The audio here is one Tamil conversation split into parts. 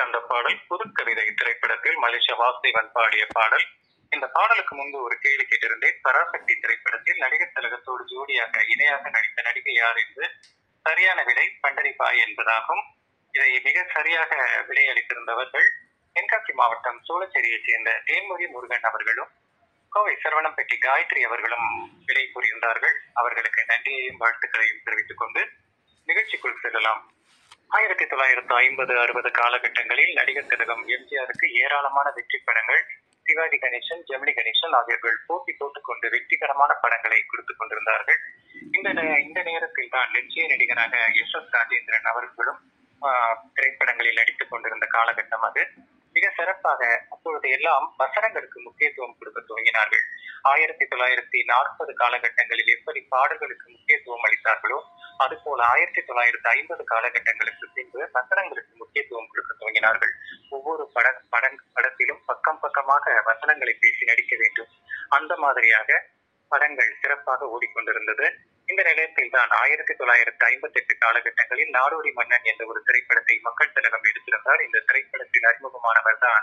வந்த பாடல் புதுக்கவிதை திரைப்படத்தில் மலேசிய வாசுதேவன் பாடிய பாடல் இந்த பாடலுக்கு முன்பு ஒரு கேள்வி கேட்டிருந்தேன் பராசக்தி திரைப்படத்தில் நடிகர் திலகத்தோடு ஜோடியாக இணையாக நடித்த நடிகை யார் என்று சரியான விடை பண்டரிபாய் என்பதாகும் இதை மிக சரியாக விடையளித்திருந்தவர்கள் தென்காசி மாவட்டம் சோழச்சேரியைச் சேர்ந்த தேன்மொழி முருகன் அவர்களும் கோவை சரவணம்பட்டி காயத்ரி அவர்களும் விடை கூறியிருந்தார்கள் அவர்களுக்கு நன்றியையும் வாழ்த்துக்களையும் தெரிவித்துக் கொண்டு நிகழ்ச்சிக்குள் செல்லலாம் ஆயிரத்தி தொள்ளாயிரத்து ஐம்பது அறுபது காலகட்டங்களில் நடிகர் திலகம் எம்ஜிஆருக்கு ஏராளமான வெற்றி படங்கள் சிவாஜி கணேசன் ஜெமினி கணேசன் ஆகியோர்கள் போட்டி போட்டுக் கொண்டு வெற்றிகரமான படங்களை கொடுத்துக் கொண்டிருந்தார்கள் இந்த நே- இந்த நேரத்தில் தான் லட்சிய நடிகராக எஸ் எஸ் ராஜேந்திரன் அவர்களும் ஆஹ், திரைப்படங்களில் நடித்துக் கொண்டிருந்த காலகட்டம் அது மிக சிறப்பாக அப்பொழுது எல்லாம் வசனங்களுக்கு முக்கியத்துவம் கொடுக்க துவங்கினார்கள் ஆயிரத்தி தொள்ளாயிரத்தி நாற்பது காலகட்டங்களில் எப்படி பாடல்களுக்கு முக்கியத்துவம் அளித்தார்களோ அதுபோல ஆயிரத்தி தொள்ளாயிரத்தி ஐம்பது காலகட்டங்களுக்கு பின்பு வசனங்களுக்கு முக்கியத்துவம் கொடுக்க துவங்கினார்கள் ஒவ்வொரு பட பட படத்திலும் பக்கம் பக்கமாக வசனங்களை பேசி நடிக்க வேண்டும் அந்த மாதிரியாக படங்கள் சிறப்பாக ஓடிக்கொண்டிருந்தது இந்த நிலையத்தில் தான் ஆயிரத்தி தொள்ளாயிரத்தி ஐம்பத்தி எட்டு காலகட்டங்களில் நாடோடி மன்னன் என்ற ஒரு திரைப்படத்தை மக்கள் திலகம் எடுத்திருந்தார் இந்த திரைப்படத்தில் அறிமுகமானவர் தான்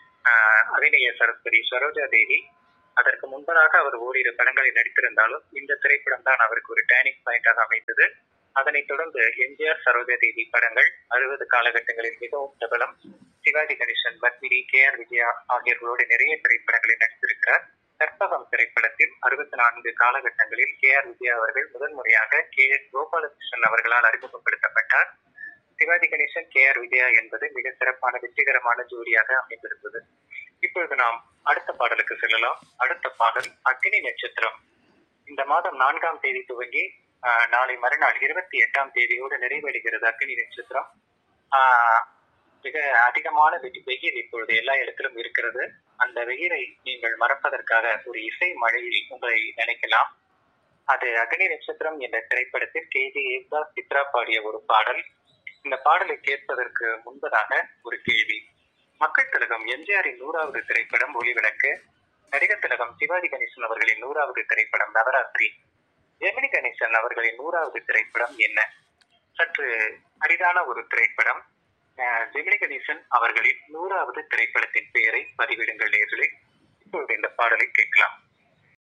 அபிநய சரஸ்வதி சரோஜா தேவி அதற்கு முன்பதாக அவர் ஓரிரு படங்களில் நடித்திருந்தாலும் இந்த திரைப்படம் தான் அவருக்கு ஒரு டேனிங் பாயிண்டாக அமைந்தது அதனைத் தொடர்ந்து எம்ஜிஆர் சரோஜா தேவி படங்கள் அறுபது காலகட்டங்களில் மிகவும் பிரபலம் சிவாஜி கணேசன் பத்மினி கே ஆர் விஜயா ஆகியோர்களோடு நிறைய திரைப்படங்களில் நடித்திருக்கிறார் கற்பகம் திரைப்படத்தில் அறுபத்தி நான்கு காலகட்டங்களில் கே ஆர் விஜயா அவர்கள் முதன்முறையாக கே எஸ் கோபாலகிருஷ்ணன் அவர்களால் அறிமுகப்படுத்தப்பட்டார் சிவாஜி கணேசன் கே ஆர் விஜயா என்பது மிக சிறப்பான வெற்றிகரமான ஜோடியாக அமைந்திருந்தது இப்பொழுது நாம் அடுத்த பாடலுக்கு செல்லலாம் அடுத்த பாடல் அக்னி நட்சத்திரம் இந்த மாதம் நான்காம் தேதி துவங்கி ஆஹ், நாளை மறுநாள் இருபத்தி எட்டாம் தேதியோடு நிறைவடைகிறது அக்னி நட்சத்திரம் ஆஹ், மிக அதிகமான வெடி வெயில் இப்பொழுது எல்லா இடத்திலும் இருக்கிறது அந்த வெயிலை நீங்கள் மறப்பதற்காக ஒரு இசை மழையில் உங்களை நினைக்கலாம் அது அக்னி நட்சத்திரம் என்ற திரைப்படத்தில் கே ஜே யேசுதாஸ் சித்ரா பாடிய ஒரு பாடல் இந்த பாடலை கேட்பதற்கு முன்பதாக ஒரு கேள்வி மக்கள் திலகம் எம்ஜிஆரின் நூறாவது திரைப்படம் ஒளிவிளக்கு நடிகர் திலகம் சிவாஜி கணேசன் அவர்களின் நூறாவது திரைப்படம் நவராத்திரி ஜெமினி கணேசன் அவர்களின் நூறாவது திரைப்படம் என்ன சற்று அரிதான ஒரு திரைப்படம் அஹ், ஜெமினி கணேசன் அவர்களின் நூறாவது திரைப்படத்தின் பெயரை பதிவிடுங்கள் நேர்களே இப்பொழுது இந்த பாடலை கேட்கலாம்